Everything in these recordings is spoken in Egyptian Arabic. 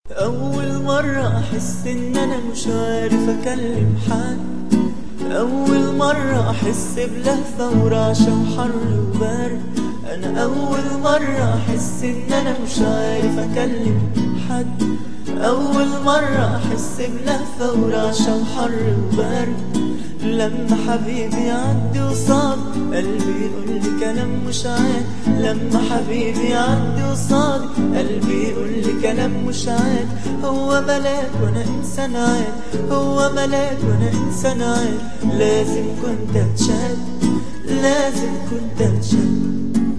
أول مرة أحس إن أنا مش عارف أكلم حد أول مرة أحس بلهفة ورعشة وحر وبرد أنا أول مرة أحس إن أنا مش عارف أكلم حد أول مرة أحس بلهفة ورعشة وحر وبرد لما حبيبي يعدي وصاد قلبي يقول لي كلام مش عاد لما حبيبي يعدي وصاد قلبي يقول لي كلام مش عاد هو ملاك وانا انسان عاد هو ملاك وانا انسان عاد لازم كنت اتشد لازم كنت اتشد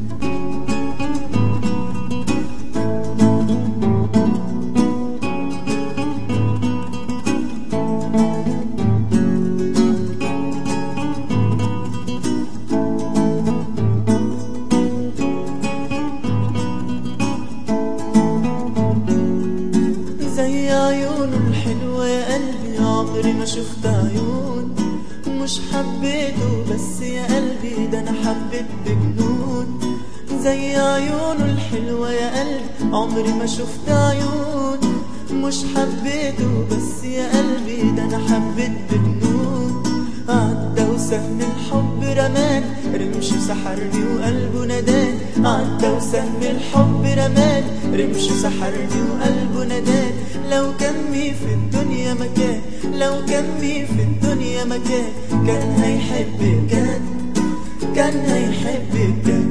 زي عيونه الحلوة يا قلبي عمري ما شفت عيون مش حبيته بس يا قلبي ده انا حبيت بجنون زي عيونه الحلوة يا قلبي عمري ما شفت عيون مش حبيته بس يا قلبي ده انا حبيت بجنون عدى وسهم الحب رمان رمش سحرني وقلبه ندان عدى وسهم الحب رمان رمش سحرني وقلبه ندان لو كان مي في الدنيا مكان لو كان مي في الدنيا مكان كان هيحب بجد كان هيحب بجد